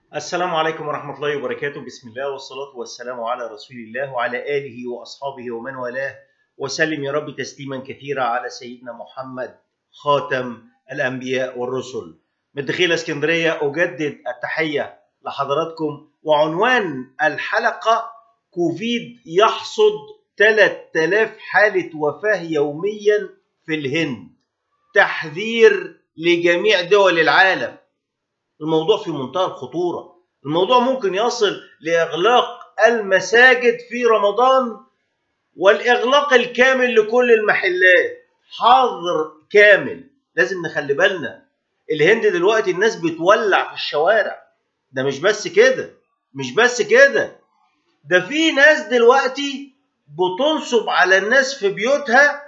السلام عليكم ورحمة الله وبركاته بسم الله والصلاة والسلام على رسول الله وعلى آله وأصحابه ومن والاه وسلم يا رب تسليما كثيرا على سيدنا محمد خاتم الأنبياء والرسل من دخيل اسكندرية أجدد التحية لحضراتكم وعنوان الحلقة كوفيد يحصد 3000 حالة وفاة يوميا في الهند تحذير لجميع دول العالم الموضوع في منتهى الخطورة الموضوع ممكن يصل لإغلاق المساجد في رمضان والإغلاق الكامل لكل المحلات حظر كامل لازم نخلي بالنا الهند دلوقتي الناس بتولع في الشوارع ده مش بس كده مش بس كده ده في ناس دلوقتي بتنصب على الناس في بيوتها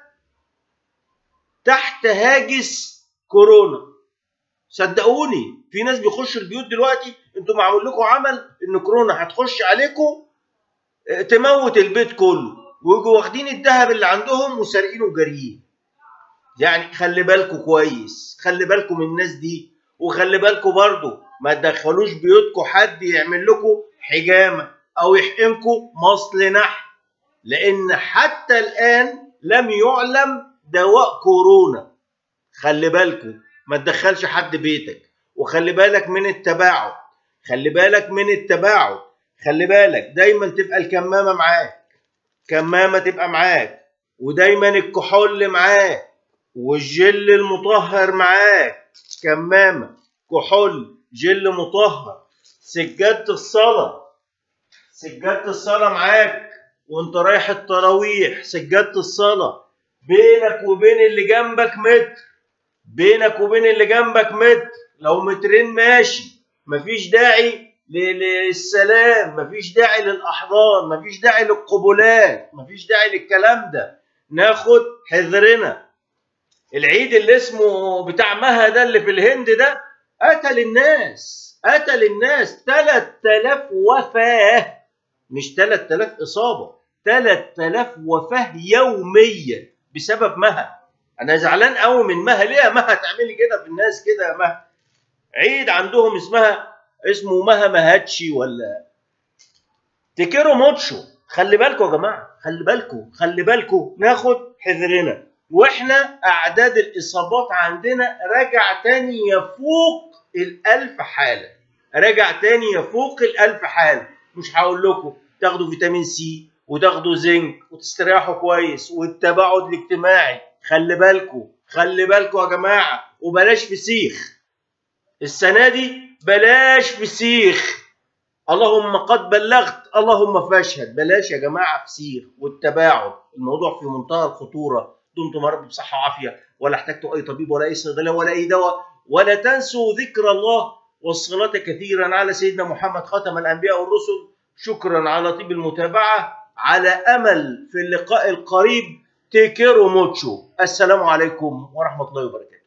تحت هاجس كورونا صدقوني في ناس بيخشوا البيوت دلوقتي انتوا معمول لكم عمل ان كورونا هتخش عليكم تموت البيت كله ويجوا واخدين الذهب اللي عندهم وسارقينه وجاريين يعني خلي بالكم كويس خلي بالكم من الناس دي وخلي بالكم برضو ما تدخلوش بيوتكم حد يعمل لكم حجامه او يحقنكم مصل نحل لان حتى الان لم يعلم دواء كورونا خلي بالكم ما تدخلش حد بيتك وخلي بالك من التباعد خلي بالك من التباعد خلي بالك دايما تبقى الكمامه معاك كمامه تبقى معاك ودايما الكحول معاك والجل المطهر معاك كمامه كحول جل مطهر سجاده الصلاه سجاده الصلاه معاك وانت رايح التراويح سجاده الصلاه بينك وبين اللي جنبك متر بينك وبين اللي جنبك متر لو مترين ماشي مفيش داعي للسلام مفيش داعي للاحضان مفيش داعي للقبلات مفيش داعي للكلام ده ناخد حذرنا العيد اللي اسمه بتاع مها ده اللي في الهند ده قتل الناس قتل الناس 3000 وفاه مش 3000 اصابه 3000 وفاه يوميا بسبب مها انا زعلان قوي من مها ليه يا مها تعملي كده في الناس كده يا مها عيد عندهم اسمها اسمه مها مهاتشي ولا تكيرو موتشو خلي بالكم يا جماعه خلي بالكم خلي بالكم ناخد حذرنا واحنا اعداد الاصابات عندنا رجع تاني يفوق الالف حاله رجع تاني يفوق الالف حاله مش هقول لكم تاخدوا فيتامين سي وتاخدوا زنك وتستريحوا كويس والتباعد الاجتماعي خلي بالكم خلي بالكم يا جماعه وبلاش فسيخ السنه دي بلاش فسيخ اللهم قد بلغت اللهم فاشهد بلاش يا جماعه فسيخ والتباعد الموضوع في منتهى الخطوره دمتم يا رب بصحه وعافيه ولا احتجتوا اي طبيب ولا اي صيدليه ولا اي دواء ولا تنسوا ذكر الله والصلاه كثيرا على سيدنا محمد خاتم الانبياء والرسل شكرا على طيب المتابعه على امل في اللقاء القريب تيكيرو موتشو السلام عليكم ورحمه الله وبركاته